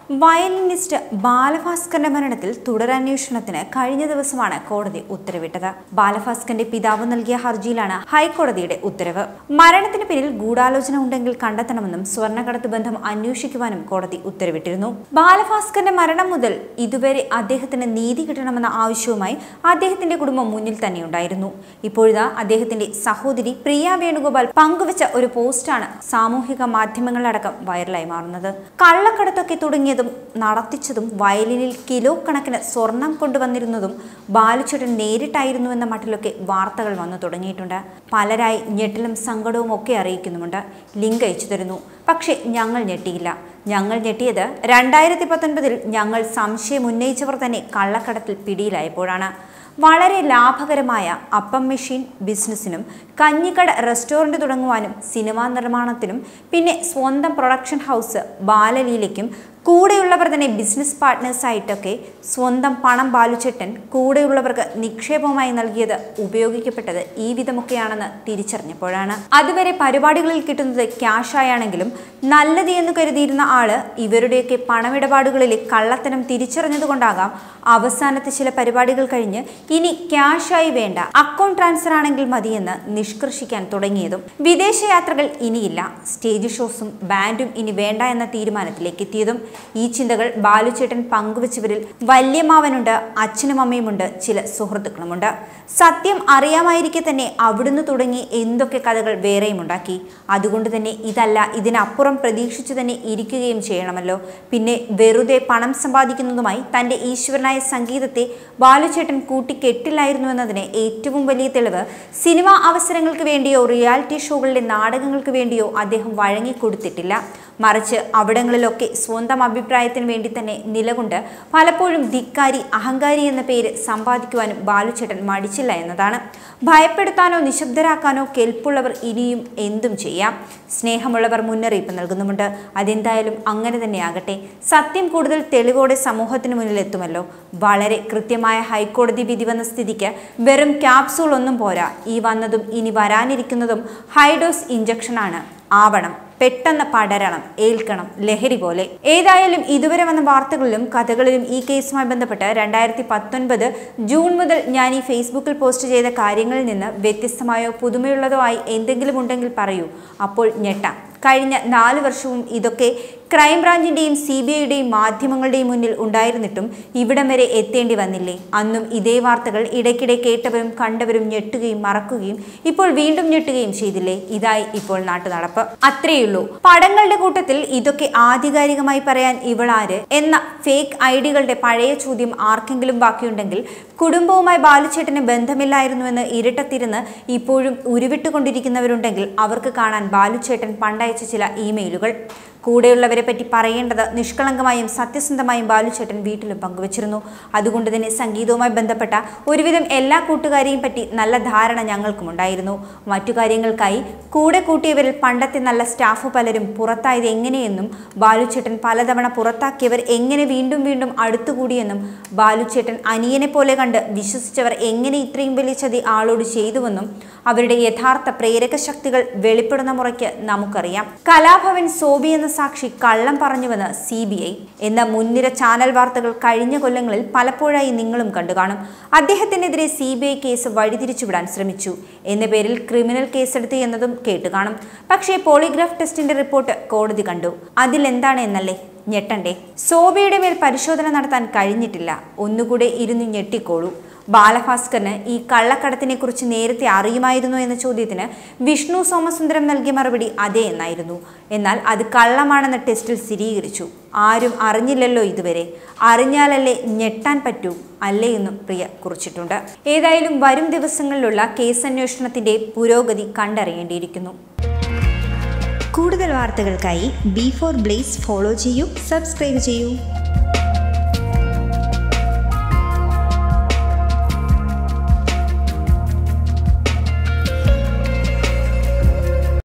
violinist ബാലഭാസ്കറിന്റെ മരണത്തിൽ തുടരന്വേഷണത്തിന് കഴിഞ്ഞ ദിവസമാണ് കോടതി ഉത്തരവിട്ടത് ബാലഭാസ്കറിന്റെ പിതാവ് നൽകിയ ഹർജിയിലാണ് ഹൈക്കോടതിയുടെ ഉത്തരവ് മരണത്തിന് പിന്നിൽ ഗൂഢാലോചന ഉണ്ടെങ്കിൽ കണ്ടെത്തണമെന്നും സ്വർണ്ണക്കടത്ത് ബന്ധം അന്വേഷിക്കുവാനും കോടതി ഉത്തരവിട്ടിരുന്നു ബാലഭാസ്കറിന്റെ മരണം മുതൽ ഇതുവരെ അദ്ദേഹത്തിന് നീതി കിട്ടണമെന്ന ആവശ്യവുമായി അദ്ദേഹത്തിന്റെ കുടുംബം മുന്നിൽ തന്നെയുണ്ടായിരുന്നു ഇപ്പോഴിതാ അദ്ദേഹത്തിന്റെ സഹോദരി പ്രിയ വേണുഗോപാൽ പങ്കുവച്ച ഒരു പോസ്റ്റാണ് സാമൂഹിക മാധ്യമങ്ങളിലടക്കം വൈറലായി മാറുന്നത് കള്ളക്കടത്തൊക്കെ തുടങ്ങിയതും നടത്തിച്ചതും വയലിനിൽ കിലോ കണക്കിന് സ്വർണം കൊണ്ടുവന്നിരുന്നതും ബാലുച്ചേട്ടൻ നേരിട്ടായിരുന്നുവെന്ന മട്ടിലൊക്കെ വാർത്തകൾ വന്നു തുടങ്ങിയിട്ടുണ്ട് പലരായി ഞെട്ടലും സങ്കടവും ഒക്കെ അറിയിക്കുന്നുമുണ്ട് ലിങ്ക് അയച്ചു തരുന്നു പക്ഷേ ഞങ്ങൾ ഞെട്ടിയില്ല ഞങ്ങൾ ഞെട്ടിയത് രണ്ടായിരത്തി പത്തൊൻപതിൽ ഞങ്ങൾ സംശയം ഉന്നയിച്ചവർ തന്നെ കള്ളക്കടത്തിൽ പിടിയിലായപ്പോഴാണ് വളരെ ലാഭകരമായ അപ്പം മെഷീൻ ബിസിനസ്സിനും കഞ്ഞിക്കട റെസ്റ്റോറൻറ്റ് തുടങ്ങുവാനും സിനിമാ നിർമ്മാണത്തിനും പിന്നെ സ്വന്തം പ്രൊഡക്ഷൻ ഹൗസ് ബാലലീലയ്ക്കും കൂടെയുള്ളവർ തന്നെ ബിസിനസ് പാർട്ട്നേഴ്സായിട്ടൊക്കെ സ്വന്തം പണം ബാലുച്ചേട്ടൻ കൂടെയുള്ളവർക്ക് നിക്ഷേപമായി നൽകിയത് ഉപയോഗിക്കപ്പെട്ടത് ഈ വിധമൊക്കെയാണെന്ന് തിരിച്ചറിഞ്ഞപ്പോഴാണ് അതുവരെ പരിപാടികളിൽ കിട്ടുന്നത് ക്യാഷായാണെങ്കിലും നല്ലത് എന്ന് കരുതിയിരുന്ന ആള് ഇവരുടെയൊക്കെ പണമിടപാടുകളിലെ കള്ളത്തനം തിരിച്ചറിഞ്ഞതുകൊണ്ടാകാം അവസാനത്തെ ചില പരിപാടികൾ കഴിഞ്ഞ് ഇനി ക്യാഷായി വേണ്ട അക്കൗണ്ട് ട്രാൻസ്ഫർ ആണെങ്കിൽ മതിയെന്ന് നിഷ്കർഷിക്കാൻ തുടങ്ങിയതും വിദേശയാത്രകൾ ഇനിയില്ല സ്റ്റേജ് ഷോസും ബാൻഡും ഇനി വേണ്ട എന്ന തീരുമാനത്തിലേക്ക് എത്തിയതും ഈ ചിന്തകൾ ബാലുചേട്ടൻ പങ്കുവച്ചവരിൽ വല്യമാവനുണ്ട് അച്ഛനും അമ്മയുമുണ്ട് ചില സുഹൃത്തുക്കളുമുണ്ട് സത്യം അറിയാമായിരിക്കെ തന്നെ അവിടുന്ന് തുടങ്ങി എന്തൊക്കെ കഥകൾ വേറെയും ഉണ്ടാക്കി അതുകൊണ്ട് തന്നെ ഇതല്ല ഇതിനപ്പുറം പ്രതീക്ഷിച്ചു തന്നെ ഇരിക്കുകയും ചെയ്യണമല്ലോ പിന്നെ വെറുതെ പണം സമ്പാദിക്കുന്നതുമായി തൻ്റെ ഈശ്വരനായ സംഗീതത്തെ ബാലുചേട്ടൻ കൂട്ടിക്കെട്ടില്ലായിരുന്നു എന്നതിന് ഏറ്റവും വലിയ തെളിവ് സിനിമാ അവസരങ്ങൾക്ക് വേണ്ടിയോ റിയാലിറ്റി ഷോകളിലെ നാടകങ്ങൾക്ക് വേണ്ടിയോ അദ്ദേഹം വഴങ്ങിക്കൊടുത്തിട്ടില്ല മറിച്ച് അവിടങ്ങളിലൊക്കെ സ്വന്തം അഭിപ്രായത്തിന് വേണ്ടി തന്നെ നിലകൊണ്ട് പലപ്പോഴും ധിക്കാരി അഹങ്കാരി എന്ന പേര് സമ്പാദിക്കുവാനും ബാലുചേട്ടൻ മടിച്ചില്ല എന്നതാണ് ഭയപ്പെടുത്താനോ നിശബ്ദരാക്കാനോ കെൽപ്പുള്ളവർ ഇനിയും എന്തും ചെയ്യാം സ്നേഹമുള്ളവർ മുന്നറിയിപ്പ് നൽകുന്നുമുണ്ട് അതെന്തായാലും അങ്ങനെ തന്നെ ആകട്ടെ സത്യം കൂടുതൽ തെളിവോടെ സമൂഹത്തിന് മുന്നിൽ എത്തുമല്ലോ വളരെ കൃത്യമായ ഹൈക്കോടതി വിധി വന്ന സ്ഥിതിക്ക് വെറും ക്യാപ്സൂൾ ഒന്നും പോരാ ഈ വന്നതും ഇനി വരാനിരിക്കുന്നതും ഹൈഡോസ് ഇഞ്ചക്ഷനാണ് ആവണം പെട്ടെന്ന് പടരണം ഏൽക്കണം ലഹരി പോലെ ഏതായാലും ഇതുവരെ വന്ന വാർത്തകളിലും കഥകളിലും ഈ കേസുമായി ബന്ധപ്പെട്ട് രണ്ടായിരത്തി പത്തൊൻപത് ജൂൺ മുതൽ ഞാൻ ഈ ഫേസ്ബുക്കിൽ പോസ്റ്റ് ചെയ്ത കാര്യങ്ങളിൽ നിന്ന് വ്യത്യസ്തമായോ പുതുമയുള്ളതോ ആയി എന്തെങ്കിലും ഉണ്ടെങ്കിൽ പറയൂ അപ്പോൾ ഞെട്ടാം കഴിഞ്ഞ നാല് വർഷവും ഇതൊക്കെ ക്രൈംബ്രാഞ്ചിന്റെയും സി ബി ഐയുടെയും മാധ്യമങ്ങളുടെയും മുന്നിൽ ഉണ്ടായിരുന്നിട്ടും ഇവിടം വരെ എത്തേണ്ടി വന്നില്ലേ അന്നും ഇതേ വാർത്തകൾ ഇടയ്ക്കിടെ കേട്ടവരും കണ്ടവരും ഞെട്ടുകയും മറക്കുകയും ഇപ്പോൾ വീണ്ടും ഞെട്ടുകയും ചെയ്തില്ലേ ഇതായി ഇപ്പോൾ നാട്ടുനടപ്പ് അത്രയുള്ളൂ പടങ്ങളുടെ കൂട്ടത്തിൽ ഇതൊക്കെ ആധികാരികമായി പറയാൻ ഇവളാര് എന്ന ഫേക്ക് ഐഡികളുടെ പഴയ ചോദ്യം ആർക്കെങ്കിലും ബാക്കിയുണ്ടെങ്കിൽ കുടുംബവുമായി ബാലുച്ചേട്ടന് ബന്ധമില്ലായിരുന്നുവെന്ന് ഇരട്ടത്തിരുന്ന് ഇപ്പോഴും ഉരുവിട്ടുകൊണ്ടിരിക്കുന്നവരുണ്ടെങ്കിൽ അവർക്ക് കാണാൻ ബാലുച്ചേട്ടൻ പണ്ടയച്ച ചില ഇമെയിലുകൾ കൂടെയുള്ളവരെ പറ്റി പറയേണ്ടത് നിഷ്കളങ്കമായും സത്യസന്ധമായും ബാലുച്ചേട്ടൻ വീട്ടിലും പങ്കുവച്ചിരുന്നു അതുകൊണ്ട് തന്നെ സംഗീതവുമായി ബന്ധപ്പെട്ട ഒരുവിധം എല്ലാ കൂട്ടുകാരെയും പറ്റി നല്ല ധാരണ ഞങ്ങൾക്കും ഉണ്ടായിരുന്നു മറ്റു കാര്യങ്ങൾക്കായി കൂടെ കൂട്ടിയവരിൽ പണ്ടത്തെ നല്ല സ്റ്റാഫ് പലരും പുറത്തായത് എങ്ങനെയെന്നും ബാലുച്ചേട്ടൻ പലതവണ പുറത്താക്കിയവർ എങ്ങനെ വീണ്ടും വീണ്ടും അടുത്തുകൂടിയെന്നും ബാലുച്ചേട്ടൻ അനിയനെ പോലെ കണ്ട് വിശ്വസിച്ചവർ എങ്ങനെ ഇത്രയും വലിയ ചതി ആളോട് ചെയ്തുവെന്നും അവരുടെ യഥാർത്ഥ പ്രേരക ശക്തികൾ വെളിപ്പെടുന്ന മുറയ്ക്ക് നമുക്കറിയാം കലാഭവൻ സോബി എന്ന സാക്ഷി കള്ളം പറഞ്ഞുവെന്ന് സി ബി ഐ എന്ന മുൻനിര ചാനൽ വാർത്തകൾ കഴിഞ്ഞ കൊല്ലങ്ങളിൽ പലപ്പോഴായി നിങ്ങളും കണ്ടു കാണും അദ്ദേഹത്തിനെതിരെ സി ബി ഐ കേസ് വഴിതിരിച്ചുവിടാൻ ശ്രമിച്ചു എന്ന പേരിൽ ക്രിമിനൽ കേസെടുത്തു എന്നതും കേട്ടു കാണും പക്ഷേ പോളിഗ്രാഫ് ടെസ്റ്റിന്റെ റിപ്പോർട്ട് കോടതി കണ്ടു അതിലെന്താണ് എന്നല്ലേ ഞെട്ടണ്ടേ സോബിയുടെ മേൽ പരിശോധന നടത്താൻ കഴിഞ്ഞിട്ടില്ല ഒന്നുകൂടെ ഇരുന്ന് ഞെട്ടിക്കോളൂ ബാലഭാസ്കറിന് ഈ കള്ളക്കടത്തിനെ കുറിച്ച് നേരത്തെ അറിയുമായിരുന്നു എന്ന ചോദ്യത്തിന് വിഷ്ണു സോമസുന്ദരം നൽകിയ മറുപടി അതേ എന്നായിരുന്നു എന്നാൽ അത് കള്ളമാണെന്ന ടെസ്റ്റിൽ സ്ഥിരീകരിച്ചു ആരും അറിഞ്ഞില്ലല്ലോ ഇതുവരെ അറിഞ്ഞാലല്ലേ ഞെട്ടാൻ പറ്റൂ അല്ലേ എന്നും പ്രിയ കുറിച്ചിട്ടുണ്ട് ഏതായാലും വരും ദിവസങ്ങളിലുള്ള കേസ് അന്വേഷണത്തിന്റെ പുരോഗതി കണ്ടറിയേണ്ടിയിരിക്കുന്നു കൂടുതൽ വാർത്തകൾക്കായി ബി ഫോർ ബ്ലേസ് ഫോളോ ചെയ്യൂ സബ്സ്ക്രൈബ് ചെയ്യൂ